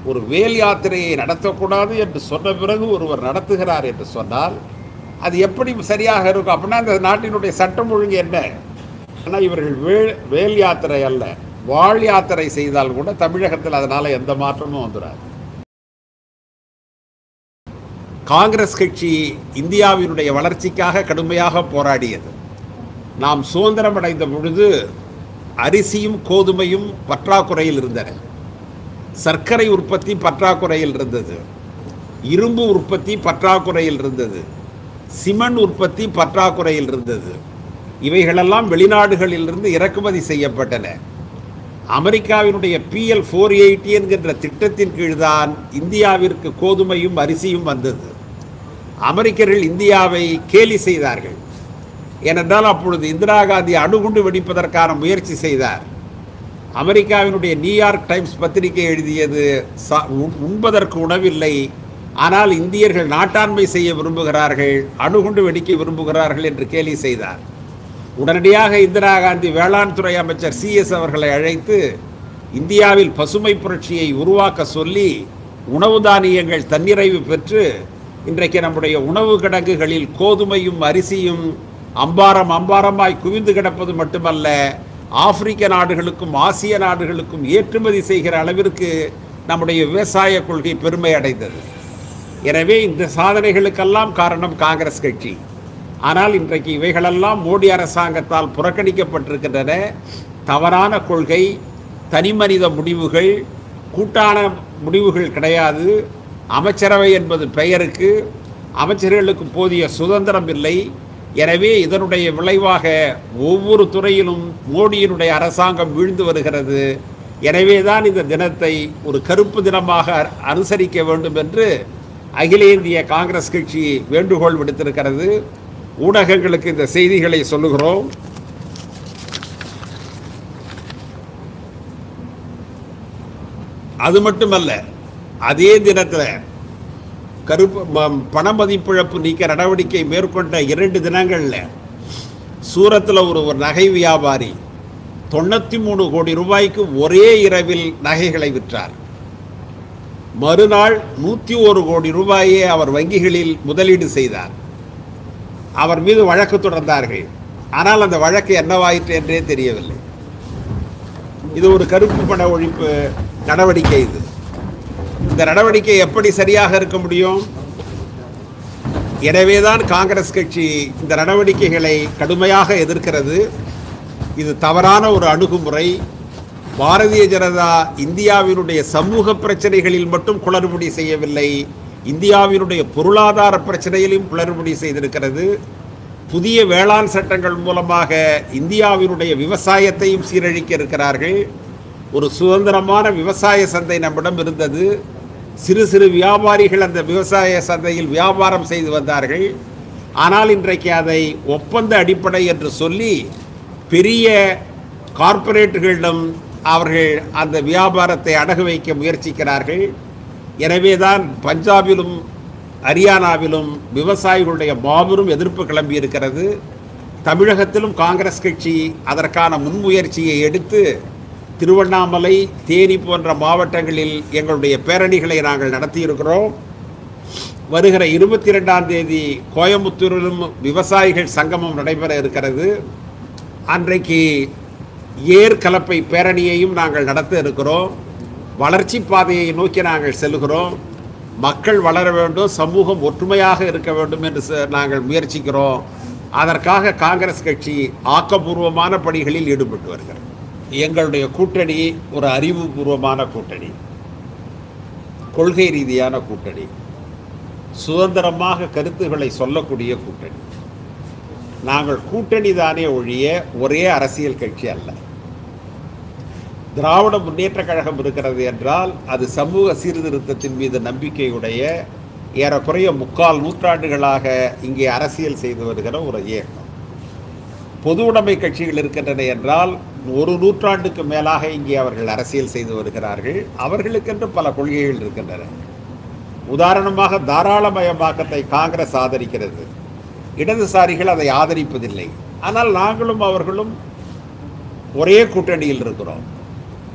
ஒரு வேல் யாத்திரையை நடத்தக்கூடாது என்று சொன்ன பிறகு ஒருவர் நடத்துகிறார் என்று சொன்னால் அது எப்படி சரியாக இருக்கும் அப்படின்னா அந்த நாட்டினுடைய சட்டம் ஒழுங்கு என்ன ஆனால் இவர்கள் வேல் வேல் யாத்திரை அல்ல வாழ் யாத்திரை செய்தால் கூட தமிழகத்தில் அதனால் எந்த மாற்றமும் வந்துடாது காங்கிரஸ் கட்சி இந்தியாவினுடைய வளர்ச்சிக்காக கடுமையாக போராடியது நாம் சுதந்திரம் அடைந்த பொழுது அரிசியும் கோதுமையும் பற்றாக்குறையில் இருந்தன சர்க்கரை உற்பத்தி பற்றாக்குறையில் இருந்தது இரும்பு உற்பத்தி பற்றாக்குறையில் இருந்தது சிமெண்ட் உற்பத்தி பற்றாக்குறையில் இருந்தது இவைகளெல்லாம் வெளிநாடுகளிலிருந்து இறக்குமதி செய்யப்பட்டன அமெரிக்காவினுடைய பிஎல் ஃபோர் எயிட்டி என்கின்ற திட்டத்தின் கீழ்தான் இந்தியாவிற்கு கோதுமையும் அரிசியும் வந்தது அமெரிக்கர்கள் இந்தியாவை கேலி செய்தார்கள் ஏனென்றால் அப்பொழுது இந்திரா காந்தி அணுகுண்டு வெடிப்பதற்கான முயற்சி செய்தார் அமெரிக்காவினுடைய நியூயார்க் டைம்ஸ் பத்திரிகை எழுதியது சா- உண்- உண்பதற்கு உணவில்லை ஆனால் இந்தியர்கள் நாட்டாண்மை செய்ய விரும்புகிறார்கள் அணுகுண்டு வெடிக்க விரும்புகிறார்கள் என்று கேலி செய்தார் உடனடியாக இந்திரா காந்தி வேளாண் துறை அமைச்சர் சிஎஸ் அவர்களை அழைத்து இந்தியாவில் பசுமை புரட்சியை உருவாக்க சொல்லி உணவு தானியங்கள் தன்னிறைவு பெற்று இன்றைக்கு நம்முடைய உணவு கிடங்குகளில் கோதுமையும் அரிசியும் அம்பாரம் அம்பாரமாய் குவிந்து கிடப்பது மட்டுமல்ல ஆப்பிரிக்க நாடுகளுக்கும் ஆசிய நாடுகளுக்கும் ஏற்றுமதி செய்கிற அளவிற்கு நம்முடைய விவசாய கொள்கை பெருமை அடைந்தது எனவே இந்த சாதனைகளுக்கெல்லாம் காரணம் காங்கிரஸ் கட்சி ஆனால் இன்றைக்கு இவைகளெல்லாம் மோடி அரசாங்கத்தால் புறக்கணிக்கப்பட்டிருக்கின்றன தவறான கொள்கை தனிமனித முடிவுகள் கூட்டான முடிவுகள் கிடையாது அமைச்சரவை என்பது பெயருக்கு அமைச்சர்களுக்கு போதிய சுதந்திரம் இல்லை எனவே இதனுடைய விளைவாக ஒவ்வொரு துறையிலும் மோடியினுடைய அரசாங்கம் வீழ்ந்து வருகிறது எனவே தான் இந்த தினத்தை ஒரு கருப்பு தினமாக அ- அனுசரிக்க வேண்டும் என்று அகில இந்திய காங்கிரஸ் கட்சி வேண்டுகோள் விடுத்திருக்கிறது ஊடகங்களுக்கு இந்த செய்திகளை சொல்லுகிறோம் அது மட்டுமல்ல அதே தினத்தில் கருப்பு ம- பண மதிப்பிழப்பு நீக்க நடவடிக்கை மேற்கொண்ட இரண்டு தினங்களில் சூரத்தில் ஒரு ஒரு நகை வியாபாரி தொண்ணூற்றி மூணு கோடி ரூபாய்க்கு ஒரே இரவில் நகைகளை விற்றார் மறுநாள் நூற்றி ஒரு கோடி ரூபாயை அவர் வங்கிகளில் முதலீடு செய்தார் அவர் மீது வழக்கு தொடர்ந்தார்கள் ஆனால் அந்த வழக்கு என்னவாயிற்று என்றே தெரியவில்லை இது ஒரு கருப்பு பண ஒழிப்பு நடவடிக்கை இது இந்த நடவடிக்கை எப்படி சரியாக இருக்க முடியும் எனவேதான் காங்கிரஸ் கட்சி இந்த நடவடிக்கைகளை கடுமையாக எதிர்க்கிறது இது தவறான ஒரு அணுகுமுறை பாரதிய ஜனதா இந்தியாவினுடைய சமூக பிரச்சனைகளில் மட்டும் குளறுபடி செய்யவில்லை இந்தியாவினுடைய பொருளாதார பிரச்சனையிலும் குளறுபடி செய்திருக்கிறது புதிய வேளாண் சட்டங்கள் மூலமாக இந்தியாவினுடைய விவசாயத்தையும் சீரழிக்க இருக்கிறார்கள் ஒரு சுதந்திரமான விவசாய சந்தை நம்மிடம் இருந்தது சிறு சிறு வியாபாரிகள் அந்த விவசாய சந்தையில் வியாபாரம் செய்து வந்தார்கள் ஆனால் இன்றைக்கு அதை ஒப்பந்த அடிப்படை என்று சொல்லி பெரிய கார்ப்பரேட்டுகளிடம் அவர்கள் அந்த வியாபாரத்தை அடகு வைக்க முயற்சிக்கிறார்கள் எனவேதான் பஞ்சாபிலும் ஹரியானாவிலும் விவசாயிகளுடைய மாபெரும் எதிர்ப்பு கிளம்பி இருக்கிறது தமிழகத்திலும் காங்கிரஸ் கட்சி அதற்கான முன்முயற்சியை எடுத்து திருவண்ணாமலை தேனி போன்ற மாவட்டங்களில் எங்களுடைய பேரணிகளை நாங்கள் நடத்தியிருக்கிறோம் வருகிற இருபத்தி ரெண்டாம் தேதி கோயம்புத்தூரிலும் விவசாயிகள் சங்கமம் நடைபெற இருக்கிறது அன்றைக்கு ஏர் கலப்பை பேரணியையும் நாங்கள் நடத்த இருக்கிறோம் வளர்ச்சி பாதையை நோக்கி நாங்கள் செல்கிறோம் மக்கள் வளர வேண்டும் சமூகம் ஒற்றுமையாக இருக்க வேண்டும் என்று ச- நாங்கள் முயற்சிக்கிறோம் அதற்காக காங்கிரஸ் கட்சி ஆக்கப்பூர்வமான பணிகளில் ஈடுபட்டு வருகிறது எங்களுடைய கூட்டணி ஒரு அறிவுபூர்வமான கூட்டணி கொள்கை ரீதியான கூட்டணி சுதந்திரமாக கருத்துக்களை சொல்லக்கூடிய கூட்டணி நாங்கள் கூட்டணி தானே ஒழிய ஒரே அரசியல் கட்சி அல்ல திராவிட முன்னேற்றக் கழகம் இருக்கிறது என்றால் அது சமூக சீர்திருத்தத்தின் மீது நம்பிக்கையுடைய ஏறக்குறைய முக்கால் நூற்றாண்டுகளாக இங்கே அரசியல் செய்து வருகிற ஒரு இயக்கம் பொது உடைமை கட்சிகள் இருக்கின்றன என்றால் ஒரு நூற்றாண்டுக்கு மேலாக இங்கே அவர்கள் அரசியல் செய்து வருகிறார்கள் அவர்களுக்கென்று பல கொள்கைகள் இருக்கின்றன உதாரணமாக தாராளமயமாக்கத்தை காங்கிரஸ் ஆதரிக்கிறது இடதுசாரிகள் அதை ஆதரிப்பதில்லை ஆனால் நாங்களும் அவர்களும் ஒரே கூட்டணியில் இருக்கிறோம்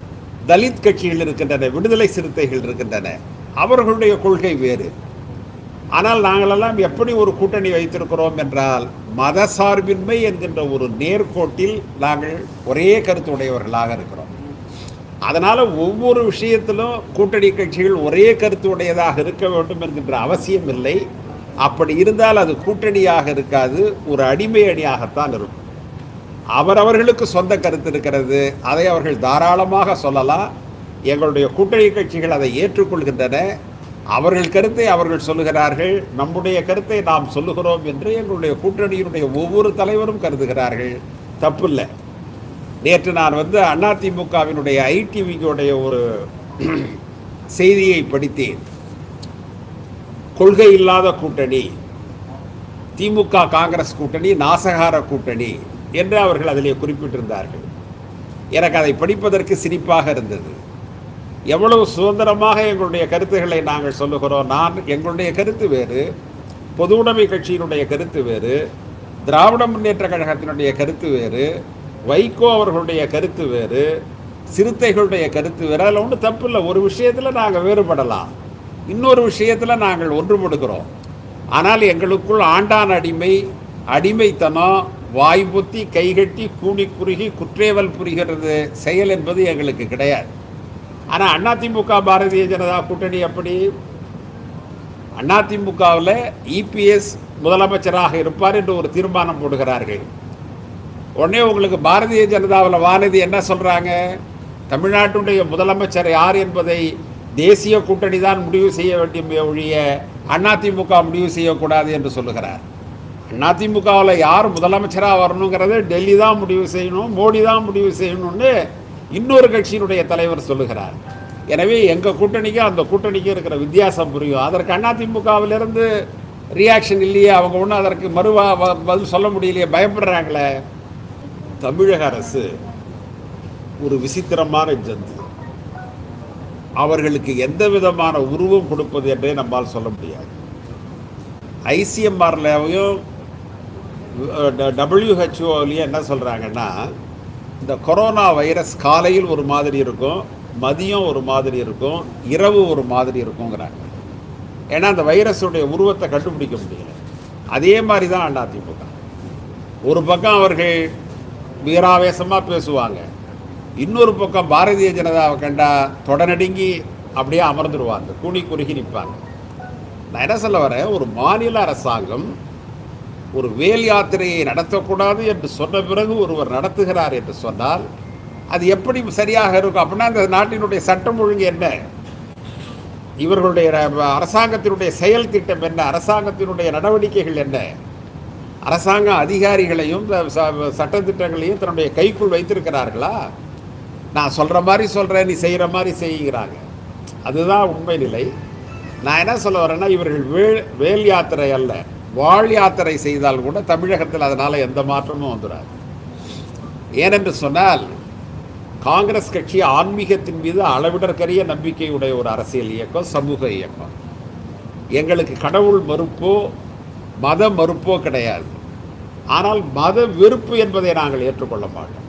தலித் கட்சிகள் இருக்கின்றன விடுதலை சிறுத்தைகள் இருக்கின்றன அவர்களுடைய கொள்கை வேறு ஆனால் நாங்களெல்லாம் எப்படி ஒரு கூட்டணி வைத்திருக்கிறோம் என்றால் மத சார்பின்மை என்கின்ற ஒரு நேர்கோட்டில் நாங்கள் ஒரே கருத்து உடையவர்களாக இருக்கிறோம் அதனால் ஒவ்வொரு விஷயத்திலும் கூட்டணி கட்சிகள் ஒரே கருத்து உடையதாக இருக்க வேண்டும் என்கின்ற அவசியம் இல்லை அப்படி இருந்தால் அது கூட்டணியாக இருக்காது ஒரு அடிமை அணியாகத்தான் இருக்கும் அவரவர்களுக்கு சொந்த கருத்து இருக்கிறது அதை அவர்கள் தாராளமாக சொல்லலாம் எங்களுடைய கூட்டணி கட்சிகள் அதை ஏற்றுக்கொள்கின்றன அவர்கள் கருத்தை அவர்கள் சொல்லுகிறார்கள் நம்முடைய கருத்தை நாம் சொல்லுகிறோம் என்று எங்களுடைய கூட்டணியினுடைய ஒவ்வொரு தலைவரும் கருதுகிறார்கள் தப்பில்லை நேற்று நான் வந்து அதிமுகவினுடைய ஐடிவிக்குடைய ஒரு செய்தியை படித்தேன் கொள்கை இல்லாத கூட்டணி திமுக காங்கிரஸ் கூட்டணி நாசகார கூட்டணி என்று அவர்கள் அதிலே குறிப்பிட்டிருந்தார்கள் எனக்கு அதை படிப்பதற்கு சிரிப்பாக இருந்தது எவ்வளவு சுதந்திரமாக எங்களுடைய கருத்துக்களை நாங்கள் சொல்லுகிறோம் நான் எங்களுடைய கருத்து வேறு பொது உடைமை கட்சியினுடைய கருத்து வேறு திராவிட முன்னேற்ற கழகத்தினுடைய கருத்து வேறு வைகோ அவர்களுடைய கருத்து வேறு சிறுத்தைகளுடைய கருத்து வேறு அதில் ஒன்றும் தப்பு இல்லை ஒரு விஷயத்தில் நாங்கள் வேறுபடலாம் இன்னொரு விஷயத்தில் நாங்கள் ஒன்றுபடுகிறோம் ஆனால் எங்களுக்குள் ஆண்டான் அடிமை அடிமைத்தனம் வாய்ப்புத்தி கைகட்டி கூனி குறுகி குற்றேவல் புரிகிறது செயல் என்பது எங்களுக்கு கிடையாது ஆனால் அதிமுக பாரதிய ஜனதா கூட்டணி எப்படி அதிமுகவில் இபிஎஸ் முதலமைச்சராக இருப்பார் என்று ஒரு தீர்மானம் போடுகிறார்கள் உடனே உங்களுக்கு பாரதிய ஜனதாவில் வானதி என்ன சொல்கிறாங்க தமிழ்நாட்டுடைய முதலமைச்சர் யார் என்பதை தேசிய கூட்டணி தான் முடிவு செய்ய வேண்டிய ஒழிய அதிமுக முடிவு செய்யக்கூடாது என்று சொல்லுகிறார் அதிமுகவில் யார் முதலமைச்சராக வரணுங்கிறத டெல்லி தான் முடிவு செய்யணும் மோடி தான் முடிவு செய்யணும்னு இன்னொரு கட்சியினுடைய தலைவர் சொல்லுகிறார் எனவே எங்கள் கூட்டணிக்கும் அந்த கூட்டணிக்கும் இருக்கிற வித்தியாசம் புரியும் அதற்கு அதிமுகவிலிருந்து ரியாக்ஷன் இல்லையே அவங்க ஒன்றும் அதற்கு மறுவா வ- பதில் சொல்ல முடியலையே பயப்படுறாங்களே தமிழக அரசு ஒரு விசித்திரமான ஜந்து அவர்களுக்கு எந்த விதமான உருவம் கொடுப்பது என்றே நம்மால் சொல்ல முடியாது ஐசிஎம்ஆர்லையும் டபிள்யூஹெச்ஓலையும் என்ன சொல்கிறாங்கன்னா இந்த கொரோனா வைரஸ் காலையில் ஒரு மாதிரி இருக்கும் மதியம் ஒரு மாதிரி இருக்கும் இரவு ஒரு மாதிரி இருக்குங்கிறாங்க ஏன்னா அந்த வைரஸுடைய உருவத்தை கண்டுபிடிக்க முடியல அதே மாதிரி தான் அதிமுக ஒரு பக்கம் அவர்கள் வீராவேசமாக பேசுவாங்க இன்னொரு பக்கம் பாரதிய ஜனதாவை கண்டா தொடநடுங்கி அப்படியே அமர்ந்துடுவாங்க கூனி குறுகி நிற்பாங்க நான் என்ன சொல்ல வரேன் ஒரு மாநில அரசாங்கம் ஒரு வேல் யாத்திரையை நடத்தக்கூடாது என்று சொன்ன பிறகு ஒருவர் நடத்துகிறார் என்று சொன்னால் அது எப்படி சரியாக இருக்கும் அப்படின்னா அந்த நாட்டினுடைய சட்டம் ஒழுங்கு என்ன இவர்களுடைய ர- அரசாங்கத்தினுடைய செயல் திட்டம் என்ன அரசாங்கத்தினுடைய நடவடிக்கைகள் என்ன அரசாங்க அதிகாரிகளையும் இந்த ச- சட்டத்திட்டங்களையும் தன்னுடைய கைக்குள் வைத்திருக்கிறார்களா நான் சொல்கிற மாதிரி சொல்கிறேன் நீ செய்கிற மாதிரி செய்கிறாங்க அதுதான் உண்மை நிலை நான் என்ன சொல்ல வரேன்னா இவர்கள் வேல் வேல் யாத்திரை அல்ல வாழ் யாத்திரை செய்தால் கூட தமிழகத்தில் அதனால் எந்த மாற்றமும் வந்துடாது ஏனென்று சொன்னால் காங்கிரஸ் கட்சி ஆன்மீகத்தின் மீது அளவிடற்கரிய நம்பிக்கையுடைய ஒரு அரசியல் இயக்கம் சமூக இயக்கம் எங்களுக்கு கடவுள் மறுப்போ மத மறுப்போ கிடையாது ஆனால் மத வெறுப்பு என்பதை நாங்கள் ஏற்றுக்கொள்ள மாட்டோம்